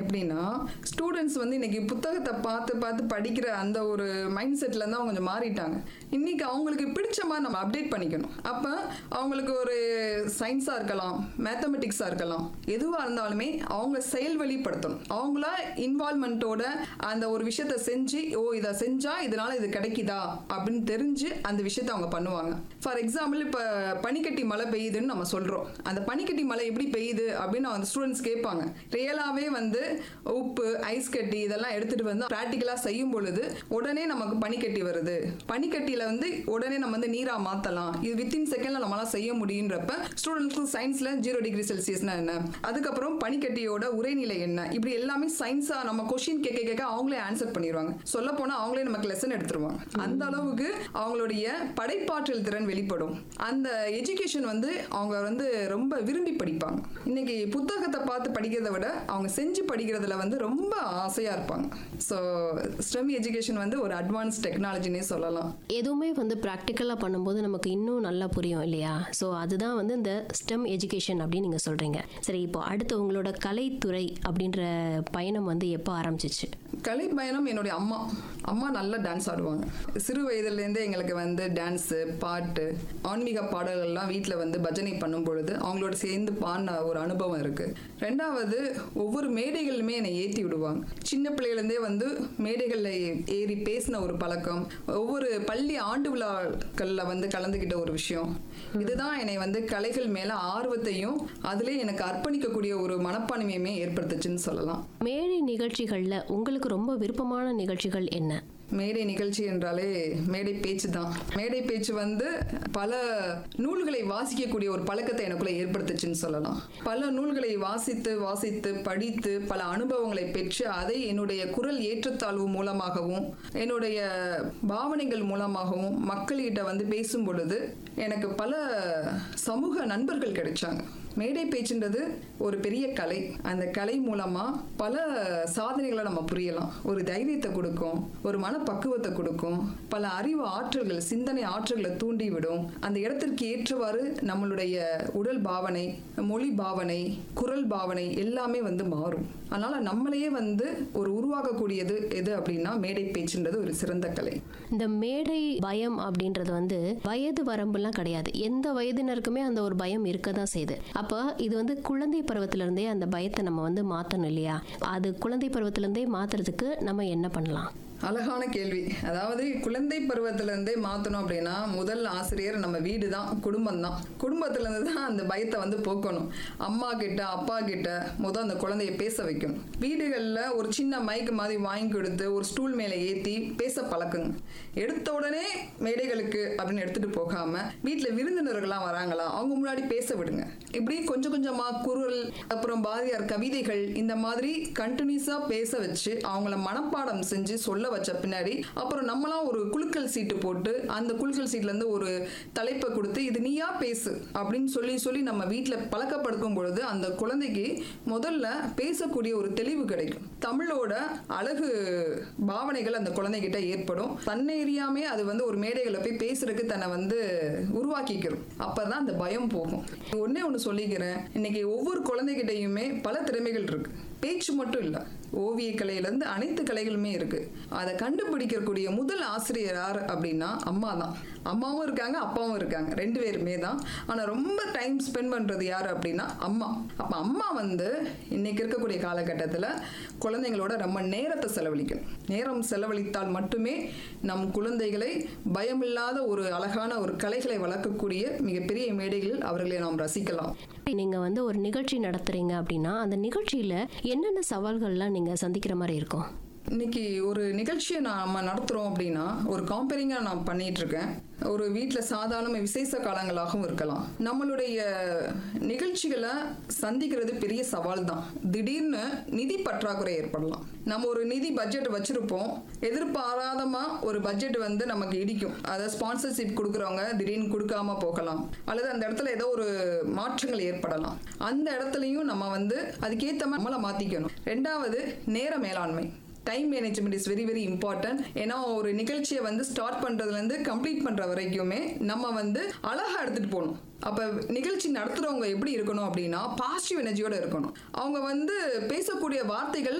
எப்படின்னா ஸ்டூடெண்ட்ஸ் வந்து இன்னைக்கு புத்தகத்தை பார்த்து பார்த்து படிக்கிற அந்த ஒரு மைண்ட் செட்ல இருந்து அவங்க கொஞ்சம் மாறிட்டாங்க இன்னைக்கு அவங்களுக்கு பிடிச்ச மாதிரி நம்ம அப்டேட் பண்ணிக்கணும் அப்போ அவங்களுக்கு ஒரு சயின்ஸாக இருக்கலாம் மேத்தமெட்டிக்ஸாக இருக்கலாம் எதுவாக இருந்தாலுமே அவங்க செயல் வெளிப்படுத்தணும் அவங்களா இன்வால்மெண்ட்டோட அந்த ஒரு விஷயத்த செஞ்சு ஓ இதை செஞ்சா இதனால இது கிடைக்குதா அப்படின்னு தெரிஞ்சு அந்த விஷயத்த அவங்க பண்ணுவாங்க ஃபார் எக்ஸாம்பிள் இப்போ பனிக்கட்டி மழை பெய்யுதுன்னு நம்ம சொல்கிறோம் அந்த பனிக்கட்டி மழை எப்படி பெய்யுது அப்படின்னு அந்த ஸ்டூடெண்ட்ஸ் கேட்பாங்க ரியலாகவே வந்து உப்பு ஐஸ் கட்டி இதெல்லாம் எடுத்துகிட்டு வந்து ப்ராக்டிக்கலாக செய்யும் பொழுது உடனே நமக்கு பனிக்கட்டி வருது பனிக்கட்டியில் வந்து உடனே நம்ம வந்து நீராக மாற்றலாம் இது வித்தின் செகண்டில் நம்மளால செய்ய முடியுன்றப்ப ஸ்டூடெண்ட்ஸ்க்கு சயின்ஸில் ஜீரோ டிகிரி செல்சியஸ்னா என்ன அதுக்கப்புறம் பனிக்கட்டியோட உரைநிலை என்ன இப்படி எல்லாமே சயின்ஸாக நம்ம கொஷின் கேட்க கேட்க அவங்களே ஆன்சர் பண்ணிடுவாங்க சொல்ல போனால் அவங்களே நமக்கு லெசன் எடுத்துருவாங்க அந்த அளவுக்கு அவங்களுடைய படைப்பாற்றல் திறன் வெளிப்படும் அந்த எஜுகேஷன் வந்து அவங்க வந்து ரொம்ப விரும்பி படிப்பாங்க இன்னைக்கு புத்தகத்தை பார்த்து படிக்கிறத விட அவங்க செஞ்சு படிக்கிறதுல வந்து ரொம்ப ஆசையாக இருப்பாங்க ஸோ ஸ்டெம் எஜுகேஷன் வந்து ஒரு அட்வான்ஸ் டெக்னாலஜினே சொல்லலாம் எதுவுமே வந்து ப்ராக்டிக்கலாக பண்ணும்போது நமக்கு இன்னும் நல்லா புரியும் இல்லையா ஸோ அதுதான் வந்து இந்த ஸ்டெம் எஜுகேஷன் அப்படின்னு நீங்கள் சொல்கிறீங்க சரி இப்போ அடுத்து உங்களோட கலைத்துறை அப்படின்ற பயணம் வந்து எப்போ ஆரம்பிச்சிச்சு கலை பயணம் என்னுடைய அம்மா அம்மா நல்லா டான்ஸ் ஆடுவாங்க சிறு வயதுலேருந்தே எங்களுக்கு வந்து டான்ஸு பாட்டு ஆன்மீக பாடல்கள்லாம் வீட்டில் வந்து பஜனை பண்ணும் பொழுது அவங்களோட சேர்ந்து பாடின ஒரு அனுபவம் இருக்குது ரெண்டாவது ஒவ்வொரு மேடைகளுமே என்னை ஏற்றி விடுவாங்க சின்ன பிள்ளையிலேருந்தே வந்து மேடைகளில் ஏறி பேசின ஒரு பழக்கம் ஒவ்வொரு பள்ளி ஆண்டு விழாக்களில் வந்து கலந்துக்கிட்ட ஒரு விஷயம் இதுதான் என்னை வந்து கலைகள் மேலே ஆர்வத்தையும் அதிலே எனக்கு அர்ப்பணிக்கக்கூடிய ஒரு மனப்பான்மையுமே ஏற்படுத்துச்சுன்னு சொல்லலாம் மேடை நிகழ்ச்சிகளில் உங்களுக்கு ரொம்ப விருப்பமான நிகழ்ச்சிகள் என்ன மேடை நிகழ்ச்சி என்றாலே மேடை பேச்சு தான் மேடை பேச்சு வந்து பல நூல்களை வாசிக்கக்கூடிய ஒரு பழக்கத்தை எனக்குள்ள ஏற்படுத்துச்சுன்னு சொல்லலாம் பல நூல்களை வாசித்து வாசித்து படித்து பல அனுபவங்களை பெற்று அதை என்னுடைய குரல் ஏற்றத்தாழ்வு மூலமாகவும் என்னுடைய பாவனைகள் மூலமாகவும் மக்கள்கிட்ட வந்து பேசும் பொழுது எனக்கு பல சமூக நண்பர்கள் கிடைச்சாங்க மேடை பேச்சுன்றது ஒரு பெரிய கலை அந்த கலை மூலமா பல சாதனைகளை நம்ம புரியலாம் ஒரு தைரியத்தை கொடுக்கும் ஒரு மனப்பக்குவத்தை கொடுக்கும் பல அறிவு ஆற்றல்கள் சிந்தனை ஆற்றல்களை தூண்டி விடும் அந்த இடத்திற்கு ஏற்றவாறு நம்மளுடைய உடல் பாவனை மொழி பாவனை குரல் பாவனை எல்லாமே வந்து மாறும் அதனால நம்மளையே வந்து ஒரு உருவாக்கக்கூடியது எது அப்படின்னா மேடை பேச்சுன்றது ஒரு சிறந்த கலை இந்த மேடை பயம் அப்படின்றது வந்து வயது வரம்புலாம் கிடையாது எந்த வயதினருக்குமே அந்த ஒரு பயம் இருக்க தான் செய்யுது அப்போ இது வந்து குழந்தை பருவத்திலேருந்தே அந்த பயத்தை நம்ம வந்து மாற்றணும் இல்லையா அது குழந்தை பருவத்திலேருந்தே மாற்றுறதுக்கு நம்ம என்ன பண்ணலாம் அழகான கேள்வி அதாவது குழந்தை பருவத்திலேருந்தே மாற்றணும் அப்படின்னா முதல் ஆசிரியர் நம்ம வீடு தான் குடும்பம் தான் குடும்பத்திலேருந்து தான் அந்த பயத்தை வந்து போக்கணும் அம்மா கிட்ட அப்பா கிட்ட முதல் அந்த குழந்தைய பேச வைக்கணும் வீடுகளில் ஒரு சின்ன மைக் மாதிரி வாங்கி கொடுத்து ஒரு ஸ்டூல் மேலே ஏற்றி பேச பழக்குங்க எடுத்த உடனே மேடைகளுக்கு அப்படின்னு எடுத்துகிட்டு போகாமல் வீட்டில் விருந்தினர்கள்லாம் வராங்களா அவங்க முன்னாடி பேச விடுங்க இப்படி கொஞ்சம் கொஞ்சமாக குரல் அப்புறம் பாரதியார் கவிதைகள் இந்த மாதிரி கண்டினியூஸாக பேச வச்சு அவங்கள மனப்பாடம் செஞ்சு சொல்ல வச்ச பின்னாடி அப்புறம் நம்மளாம் ஒரு குலுக்கல் சீட்டு போட்டு அந்த குலுக்கல் சீட்ல இருந்து ஒரு தலைப்பை கொடுத்து இது நீயா பேசு அப்படின்னு சொல்லி சொல்லி நம்ம வீட்டில் பழக்கப்படுத்தும் பொழுது அந்த குழந்தைக்கு முதல்ல பேசக்கூடிய ஒரு தெளிவு கிடைக்கும் தமிழோட அழகு பாவனைகள் அந்த குழந்தைகிட்ட ஏற்படும் தன்னை எறியாமே அது வந்து ஒரு மேடைகளில் போய் பேசுறதுக்கு தன்னை வந்து உருவாக்கிக்கிறோம் அப்பதான் அந்த பயம் போகும் ஒன்னே ஒன்று சொல்லிக்கிறேன் இன்னைக்கு ஒவ்வொரு குழந்தைகிட்டையுமே பல திறமைகள் இருக்கு பேச்சு மட்டும் இல்லை ஓவிய கலையிலேருந்து அனைத்து கலைகளுமே இருக்கு அதை கண்டுபிடிக்கக்கூடிய முதல் ஆசிரியர் யார் அப்படின்னா அம்மா தான் அம்மாவும் இருக்காங்க அப்பாவும் இருக்காங்க ரெண்டு பேருமே தான் ஆனால் ரொம்ப டைம் ஸ்பெண்ட் பண்ணுறது யார் அப்படின்னா அம்மா அப்போ அம்மா வந்து இன்னைக்கு இருக்கக்கூடிய காலகட்டத்தில் குழந்தைங்களோட ரொம்ப நேரத்தை செலவழிக்கணும் நேரம் செலவழித்தால் மட்டுமே நம் குழந்தைகளை பயமில்லாத ஒரு அழகான ஒரு கலைகளை வளர்க்கக்கூடிய மிகப்பெரிய மேடைகளில் அவர்களை நாம் ரசிக்கலாம் நீங்க வந்து ஒரு நிகழ்ச்சி நடத்துறீங்க அப்படின்னா அந்த நிகழ்ச்சியில என்னென்ன சவால்கள்லாம் நீங்க சந்திக்கிற மாதிரி இருக்கும் இன்னைக்கு ஒரு நிகழ்ச்சியை நாம நடத்துகிறோம் அப்படின்னா ஒரு காம்பேரிங்காக நான் பண்ணிட்டு இருக்கேன் ஒரு வீட்டில் சாதாரண விசேஷ காலங்களாகவும் இருக்கலாம் நம்மளுடைய நிகழ்ச்சிகளை சந்திக்கிறது பெரிய சவால் தான் திடீர்னு நிதி பற்றாக்குறை ஏற்படலாம் நம்ம ஒரு நிதி பட்ஜெட் வச்சிருப்போம் எதிர்பாராதமா ஒரு பட்ஜெட் வந்து நமக்கு இடிக்கும் அதை ஸ்பான்சர்ஷிப் கொடுக்குறவங்க திடீர்னு கொடுக்காம போகலாம் அல்லது அந்த இடத்துல ஏதோ ஒரு மாற்றங்கள் ஏற்படலாம் அந்த இடத்துலையும் நம்ம வந்து அதுக்கேற்ற மாதிரி நம்மளை மாற்றிக்கணும் ரெண்டாவது நேர மேலாண்மை time management is very very important ஏன்னா ஒரு நிகழ்ச்சியை வந்து ஸ்டார்ட் பண்ணுறதுலேருந்து கம்ப்ளீட் பண்ணுற வரைக்குமே நம்ம வந்து அழகாக எடுத்துகிட்டு போகணும் அப்போ நிகழ்ச்சி நடத்துகிறவங்க எப்படி இருக்கணும் அப்படின்னா பாசிட்டிவ் எனர்ஜியோட இருக்கணும் அவங்க வந்து பேசக்கூடிய வார்த்தைகள்